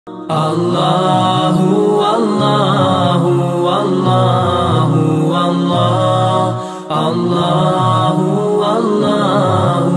അല്ലാഹു അല്ലാഹു അല്ലാഹു അല്ലാഹ് അല്ലാഹു അല്ലാഹു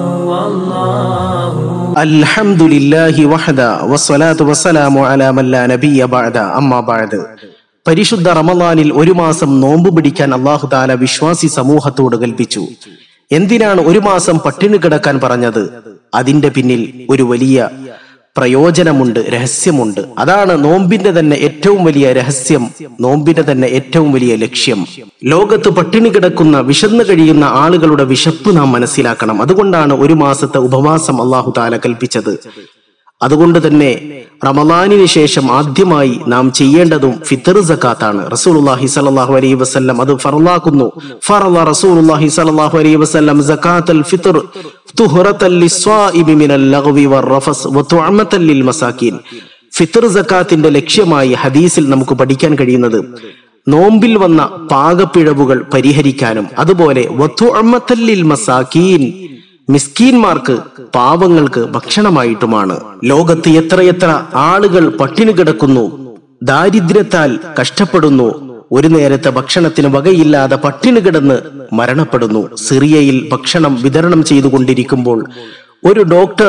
അല്ലാഹു അൽഹംദുലില്ലാഹി വഹദ വസ്സലാത്തു വസ്സലാമു അലാ മല്ലാ നബിയ ബഅദ അമ്മാ ബഅദ് പരിശുദ്ധ റമദാനിൽ ഒരു മാസം നോമ്പ് പിടിക്കാൻ അള്ളാഹു താല വിശ്വാസി സമൂഹത്തോട് കൽപ്പിച്ചു എന്തിനാണ് ഒരു മാസം പട്ടിണി കിടക്കാൻ പറഞ്ഞത് അതിന്റെ പിന്നിൽ ഒരു വലിയ പ്രയോജനമുണ്ട് രഹസ്യമുണ്ട് അതാണ് നോമ്പിന്റെ തന്നെ ഏറ്റവും വലിയ രഹസ്യം നോമ്പിന്റെ തന്നെ ഏറ്റവും വലിയ ലക്ഷ്യം ലോകത്ത് പട്ടിണി കിടക്കുന്ന വിശന്നു കഴിയുന്ന ആളുകളുടെ വിശപ്പ് നാം മനസ്സിലാക്കണം അതുകൊണ്ടാണ് ഒരു മാസത്തെ ഉപവാസം അള്ളാഹു താല കൽപ്പിച്ചത് അതുകൊണ്ട് തന്നെ റമദാനിന് ശേഷം ആദ്യമായി നാം ചെയ്യേണ്ടതും ഫിത്തർ സക്കാത്താണ് റസൂലുള്ളാഹി സ്വല്ലല്ലാഹു അലൈഹി വസല്ലം അത് ഫറലാക്കുന്നു ഫറള റസൂലുള്ളാഹി സ്വല്ലല്ലാഹു അലൈഹി വസല്ലം സക്കാത്തൽ ഫിത്ർ തുഹറത്തൽ ലിസ്വാഇബി മിനൽ ലഗ്വി വറഫസ് വതുഅമത്തൽ ലിൽ മസാക്കീൻ ഫിത്തർ സക്കാത്തിന്റെ ലക്ഷ്യമായി ഹദീസിൽ നമുക്ക് പഠിക്കാൻ കഴിയുന്നത് നോമ്പിൽ വന്ന പാകപ്പിഴവുകൾ പരിഹരിക്കാനും അതുപോലെ വതുഅമത്തൽ ലിൽ മസാക്കീൻ മിസ്കീന്മാർക്ക് പാവങ്ങൾക്ക് ഭക്ഷണമായിട്ടുമാണ് ലോകത്ത് എത്രയെത്ര ആളുകൾ പട്ടിണി കിടക്കുന്നു ദാരിദ്ര്യത്താൽ കഷ്ടപ്പെടുന്നു ഒരു നേരത്തെ ഭക്ഷണത്തിന് വകയില്ലാതെ പട്ടിണി കിടന്ന് മരണപ്പെടുന്നു സിറിയയിൽ ഭക്ഷണം വിതരണം ചെയ്തുകൊണ്ടിരിക്കുമ്പോൾ ഒരു ഡോക്ടർ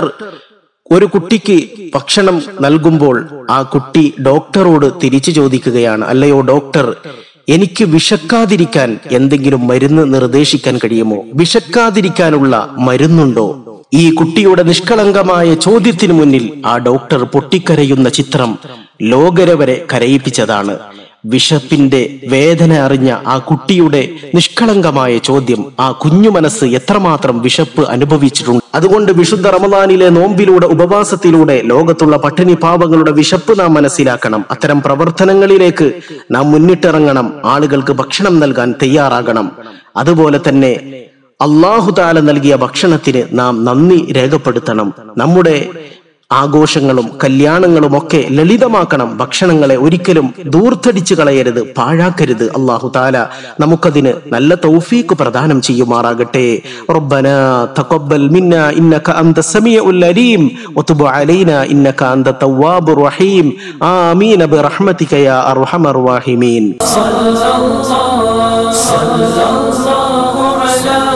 ഒരു കുട്ടിക്ക് ഭക്ഷണം നൽകുമ്പോൾ ആ കുട്ടി ഡോക്ടറോട് തിരിച്ചു ചോദിക്കുകയാണ് അല്ലയോ ഡോക്ടർ എനിക്ക് വിശക്കാതിരിക്കാൻ എന്തെങ്കിലും മരുന്ന് നിർദ്ദേശിക്കാൻ കഴിയുമോ വിശക്കാതിരിക്കാനുള്ള മരുന്നുണ്ടോ ഈ കുട്ടിയുടെ നിഷ്കളങ്കമായ ചോദ്യത്തിനു മുന്നിൽ ആ ഡോക്ടർ പൊട്ടിക്കരയുന്ന ചിത്രം ലോകരെ വരെ കരയിപ്പിച്ചതാണ് വിശപ്പിന്റെ വേദന അറിഞ്ഞ ആ കുട്ടിയുടെ നിഷ്കളങ്കമായ ചോദ്യം ആ കുഞ്ഞു മനസ്സ് എത്രമാത്രം വിശപ്പ് അനുഭവിച്ചിട്ടുണ്ട് അതുകൊണ്ട് വിശുദ്ധ റമദാനിലെ നോമ്പിലൂടെ ഉപവാസത്തിലൂടെ ലോകത്തുള്ള പട്ടിണി പാവങ്ങളുടെ വിശപ്പ് നാം മനസ്സിലാക്കണം അത്തരം പ്രവർത്തനങ്ങളിലേക്ക് നാം മുന്നിട്ടിറങ്ങണം ആളുകൾക്ക് ഭക്ഷണം നൽകാൻ തയ്യാറാകണം അതുപോലെ തന്നെ അള്ളാഹു താല നൽകിയ ഭക്ഷണത്തിന് നാം നന്ദി രേഖപ്പെടുത്തണം നമ്മുടെ ആഘോഷങ്ങളും കല്യാണങ്ങളും ഒക്കെ ലളിതമാക്കണം ഭക്ഷണങ്ങളെ ഒരിക്കലും ദൂർത്തടിച്ചു കളയരുത് പാഴാക്കരുത് അള്ളാഹു താല നമുക്കതിന് നല്ല തൗഫീക്ക് പ്രദാനം ചെയ്യുമാറാകട്ടെ ربنا تقبل منا انك انت السميع العليم وتب علينا انك انت التواب الرحيم امين برحمتك يا ارحم الراحمين صلى الله صلى الله على